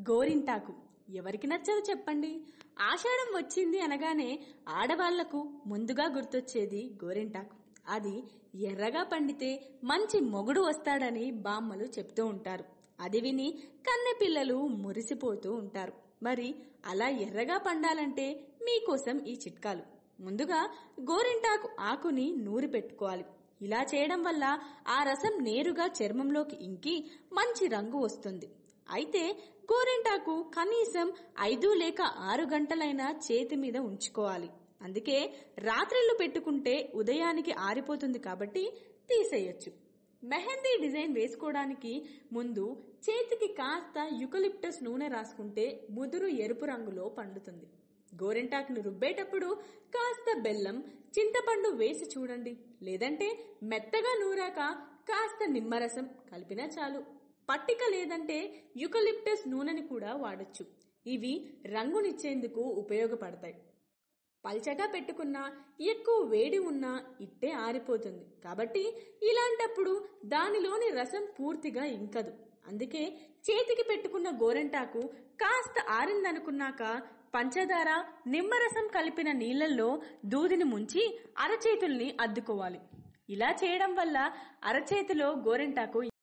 గోరింటాకు ఎవరికి నచ్చదు చెప్పండి ఆషాఢం వచ్చింది అనగానే ఆడవాళ్లకు ముందుగా గుర్తొచ్చేది గోరింటాకు అది ఎర్రగా పండితే మంచి మొగుడు వస్తాడని బామ్మలు చెప్తూ ఉంటారు అది విని కన్నె పిల్లలు మురిసిపోతూ ఉంటారు మరి అలా ఎర్రగా పండాలంటే మీకోసం ఈ చిట్కాలు ముందుగా గోరింటాకు ఆకుని నూరి పెట్టుకోవాలి ఇలా చేయడం వల్ల ఆ రసం నేరుగా చర్మంలోకి ఇంకి మంచి రంగు వస్తుంది అయితే గోరింటాకు కనీసం ఐదు లేక ఆరు గంటలైనా చేతి మీద ఉంచుకోవాలి అందుకే రాత్రిళ్ళు పెట్టుకుంటే ఉదయానికి ఆరిపోతుంది కాబట్టి తీసేయొచ్చు మెహందీ డిజైన్ వేసుకోవడానికి ముందు చేతికి కాస్త యుకలిప్టస్ నూనె రాసుకుంటే ముదురు ఎరుపు రంగులో పండుతుంది గోరింటాకును రుబ్బేటప్పుడు కాస్త బెల్లం చింతపండు వేసి చూడండి లేదంటే మెత్తగా నూరాక కాస్త నిమ్మరసం కలిపినా చాలు పట్టిక లేదంటే యుకలిప్టస్ నూనెని కూడా వాడొచ్చు ఇవి రంగునిచ్చేందుకు ఉపయోగపడతాయి పల్చగా పెట్టుకున్నా ఎక్కువ వేడి ఉన్నా ఇట్టే ఆరిపోతుంది కాబట్టి ఇలాంటప్పుడు దానిలోని రసం పూర్తిగా ఇంకదు అందుకే చేతికి పెట్టుకున్న గోరెంటాకు కాస్త ఆరిందనుకున్నాక పంచదార నిమ్మరసం కలిపిన నీళ్లలో దూదిని ముంచి అరచేతుల్ని అద్దుకోవాలి ఇలా చేయడం వల్ల అరచేతిలో గోరెంటాకు